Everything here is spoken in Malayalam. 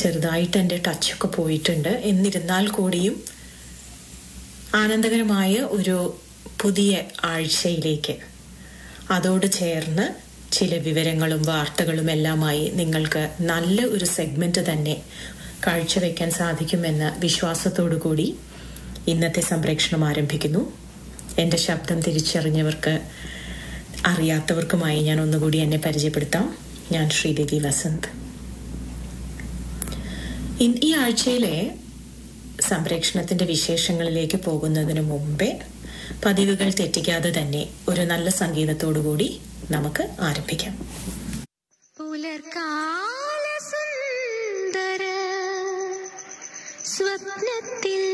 ചെറുതായിട്ട് എൻ്റെ ടച്ചൊക്കെ പോയിട്ടുണ്ട് എന്നിരുന്നാൽ കൂടിയും ആനന്ദകരമായ ഒരു പുതിയ ആഴ്ചയിലേക്ക് അതോട് ചേർന്ന് ചില വിവരങ്ങളും വാർത്തകളും എല്ലാമായി നിങ്ങൾക്ക് നല്ല ഒരു സെഗ്മെന്റ് തന്നെ കാഴ്ചവെക്കാൻ സാധിക്കുമെന്ന വിശ്വാസത്തോടു കൂടി ഇന്നത്തെ സംപ്രേഷണം ആരംഭിക്കുന്നു എൻ്റെ ശബ്ദം തിരിച്ചറിഞ്ഞവർക്ക് അറിയാത്തവർക്കുമായി ഞാൻ ഒന്നുകൂടി എന്നെ പരിചയപ്പെടുത്താം ഞാൻ ശ്രീദേവി വസന്ത് ഈ ആഴ്ചയിലെ സംപ്രേഷണത്തിന്റെ വിശേഷങ്ങളിലേക്ക് പോകുന്നതിന് മുമ്പേ പതിവുകൾ തെറ്റിക്കാതെ തന്നെ ഒരു നല്ല സംഗീതത്തോടുകൂടി നമുക്ക് ആരംഭിക്കാം പുലർക്കാല സുന്ദര സ്വപ്നത്തിൽ